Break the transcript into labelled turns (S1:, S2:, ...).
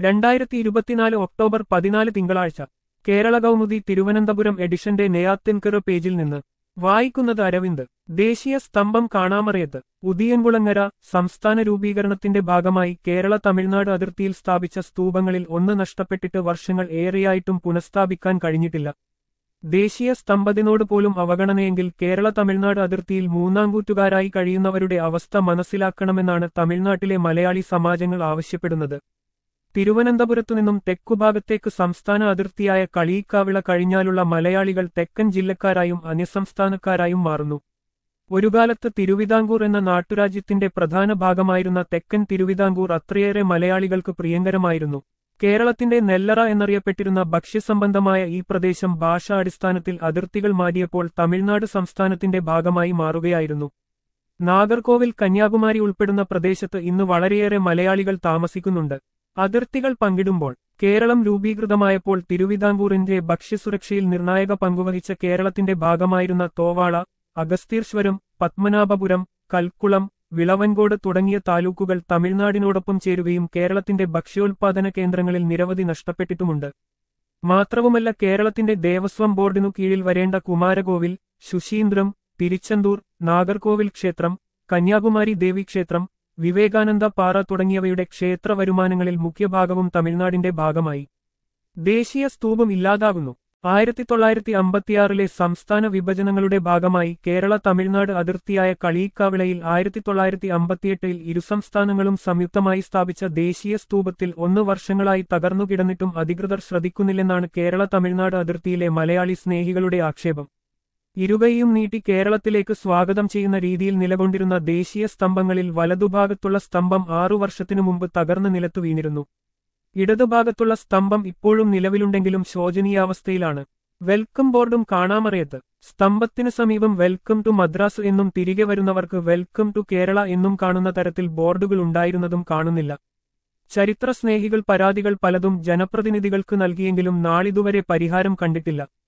S1: രണ്ടായിരത്തി ഇരുപത്തിനാല് ഒക്ടോബർ പതിനാല് തിങ്കളാഴ്ച കേരള കൗമുദി തിരുവനന്തപുരം എഡിഷന്റെ നെയ്യാത്തിൻകറ് പേജിൽ നിന്ന് വായിക്കുന്നത് അരവിന്ദ് ദേശീയ സ്തംഭം കാണാമറയത്ത് ഉദിയൻകുളങ്ങര സംസ്ഥാന രൂപീകരണത്തിന്റെ ഭാഗമായി കേരള തമിഴ്നാട് അതിർത്തിയിൽ സ്ഥാപിച്ച സ്തൂപങ്ങളിൽ ഒന്ന് നഷ്ടപ്പെട്ടിട്ട് വർഷങ്ങൾ ഏറെയായിട്ടും പുനഃസ്ഥാപിക്കാൻ കഴിഞ്ഞിട്ടില്ല ദേശീയ സ്തംഭത്തിനോട് പോലും അവഗണനയെങ്കിൽ കേരള തമിഴ്നാട് അതിർത്തിയിൽ മൂന്നാംകൂറ്റുകാരായി കഴിയുന്നവരുടെ അവസ്ഥ മനസ്സിലാക്കണമെന്നാണ് തമിഴ്നാട്ടിലെ മലയാളി സമാജങ്ങൾ ആവശ്യപ്പെടുന്നത് തിരുവനന്തപുരത്തുനിന്നും തെക്കുഭാഗത്തേക്ക് സംസ്ഥാന അതിർത്തിയായ കളിയിക്കാവിള കഴിഞ്ഞാലുള്ള മലയാളികൾ തെക്കൻ ജില്ലക്കാരായും അന്യസംസ്ഥാനക്കാരായും മാറുന്നു ഒരു കാലത്ത് തിരുവിതാംകൂർ എന്ന നാട്ടുരാജ്യത്തിന്റെ പ്രധാന ഭാഗമായിരുന്ന തെക്കൻ തിരുവിതാംകൂർ അത്രയേറെ മലയാളികൾക്ക് പ്രിയങ്കരമായിരുന്നു കേരളത്തിന്റെ നെല്ലറ എന്നറിയപ്പെട്ടിരുന്ന ഭക്ഷ്യസംബന്ധമായ ഈ പ്രദേശം ഭാഷാ അടിസ്ഥാനത്തിൽ അതിർത്തികൾ മാറ്റിയപ്പോൾ തമിഴ്നാട് സംസ്ഥാനത്തിന്റെ ഭാഗമായി മാറുകയായിരുന്നു നാഗർകോവിൽ കന്യാകുമാരി ഉൾപ്പെടുന്ന പ്രദേശത്ത് ഇന്ന് വളരെയേറെ മലയാളികൾ താമസിക്കുന്നുണ്ട് അതിർത്തികൾ പങ്കിടുമ്പോൾ കേരളം രൂപീകൃതമായപ്പോൾ തിരുവിതാംകൂറിന്റെ ഭക്ഷ്യസുരക്ഷയിൽ നിർണായക പങ്കുവഹിച്ച കേരളത്തിന്റെ ഭാഗമായിരുന്ന തോവാള അഗസ്തീർശ്വരം പത്മനാഭപുരം കൽക്കുളം വിളവൻകോട് തുടങ്ങിയ താലൂക്കുകൾ തമിഴ്നാടിനോടൊപ്പം ചേരുകയും കേരളത്തിന്റെ ഭക്ഷ്യോൽപാദന കേന്ദ്രങ്ങളിൽ നിരവധി നഷ്ടപ്പെട്ടിട്ടുമുണ്ട് മാത്രവുമല്ല കേരളത്തിന്റെ ദേവസ്വം ബോർഡിനു കീഴിൽ വരേണ്ട കുമാരകോവിൽ ശുശീന്ദ്രം തിരുച്ചെന്തൂർ നാഗർകോവിൽ ക്ഷേത്രം കന്യാകുമാരി ദേവീക്ഷേത്രം വിവേകാനന്ദ പാറ തുടങ്ങിയവയുടെ ക്ഷേത്ര വരുമാനങ്ങളിൽ മുഖ്യഭാഗവും തമിഴ്നാടിന്റെ ഭാഗമായി ദേശീയ സ്തൂപം ഇല്ലാതാകുന്നു ആയിരത്തി തൊള്ളായിരത്തി അമ്പത്തിയാറിലെ സംസ്ഥാന വിഭജനങ്ങളുടെ ഭാഗമായി കേരള തമിഴ്നാട് അതിർത്തിയായ കളിയിക്കാവിളയിൽ ആയിരത്തി തൊള്ളായിരത്തി അമ്പത്തിയെട്ടിൽ ഇരു സംസ്ഥാനങ്ങളും സംയുക്തമായി സ്ഥാപിച്ച ദേശീയ സ്തൂപത്തിൽ ഒന്ന് വർഷങ്ങളായി തകർന്നു കിടന്നിട്ടും അധികൃതർ ശ്രദ്ധിക്കുന്നില്ലെന്നാണ് കേരള തമിഴ്നാട് അതിർത്തിയിലെ മലയാളി സ്നേഹികളുടെ ആക്ഷേപം ഇരുകൈയും നീട്ടി കേരളത്തിലേക്ക് സ്വാഗതം ചെയ്യുന്ന രീതിയിൽ നിലകൊണ്ടിരുന്ന ദേശീയ സ്തംഭങ്ങളിൽ വലതുഭാഗത്തുള്ള സ്തംഭം ആറു വർഷത്തിനു മുമ്പ് തകർന്ന് നിലത്തു വീണിരുന്നു ഇടതുഭാഗത്തുള്ള സ്തംഭം ഇപ്പോഴും നിലവിലുണ്ടെങ്കിലും ശോചനീയാവസ്ഥയിലാണ് വെൽക്കം ബോർഡും കാണാമറയത്ത് സ്തംഭത്തിന് സമീപം വെൽക്കം ടു മദ്രാസ് എന്നും തിരികെ വരുന്നവർക്ക് വെൽക്കം ടു കേരള എന്നും കാണുന്ന തരത്തിൽ ബോർഡുകൾ ഉണ്ടായിരുന്നതും കാണുന്നില്ല ചരിത്രസ്നേഹികൾ പരാതികൾ പലതും ജനപ്രതിനിധികൾക്ക് നൽകിയെങ്കിലും നാളിതുവരെ പരിഹാരം കണ്ടിട്ടില്ല